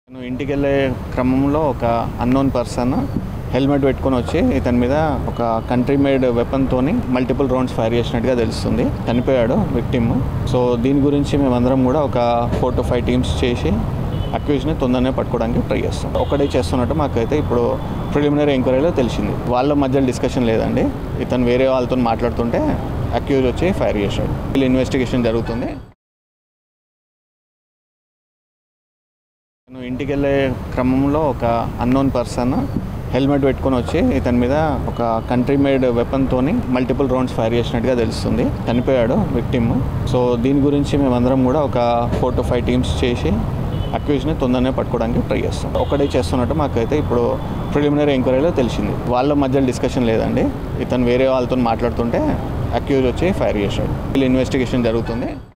నేను ఇంటికి వెళ్ళే క్రమంలో ఒక అన్నోన్ పర్సన్ హెల్మెట్ పెట్టుకొని వచ్చి ఇతని మీద ఒక కంట్రీ మేడ్ వెపన్తోని మల్టిపుల్ రౌండ్స్ ఫైర్ చేసినట్టుగా తెలుస్తుంది చనిపోయాడు విక్టిమ్ సో దీని గురించి మేమందరం కూడా ఒక ఫోర్ టు ఫైవ్ టీమ్స్ చేసి అక్యూజ్ని తొందరనే పట్టుకోవడానికి ట్రై చేస్తాం ఒకటే చేస్తున్నట్టు మాకైతే ఇప్పుడు ప్రిలిమినరీ ఎంక్వైరీలో తెలిసింది వాళ్ళ మధ్య డిస్కషన్ లేదండి ఇతను వేరే వాళ్ళతో మాట్లాడుతుంటే అక్యూజ్ వచ్చి ఫైర్ చేశాడు వీళ్ళు ఇన్వెస్టిగేషన్ జరుగుతుంది నేను ఇంటికి వెళ్ళే క్రమంలో ఒక అన్నోన్ పర్సన్ హెల్మెట్ పెట్టుకొని వచ్చి ఇతని మీద ఒక కంట్రీ మేడ్ వెపన్తోని మల్టిపుల్ రౌండ్స్ ఫైర్ చేసినట్టుగా తెలుస్తుంది చనిపోయాడు విక్టిమ్ సో దీని గురించి మేమందరం కూడా ఒక ఫోర్ టు ఫైవ్ టీమ్స్ చేసి అక్యూజ్ని తొందరనే పట్టుకోవడానికి ట్రై చేస్తాం ఒకటే చేస్తున్నట్టు మాకైతే ఇప్పుడు ప్రిలిమినరీ ఎంక్వైరీలో తెలిసింది వాళ్ళ మధ్య డిస్కషన్ లేదండి ఇతను వేరే వాళ్ళతో మాట్లాడుతుంటే అక్యూజ్ వచ్చి ఫైర్ చేశాడు వీళ్ళు ఇన్వెస్టిగేషన్ జరుగుతుంది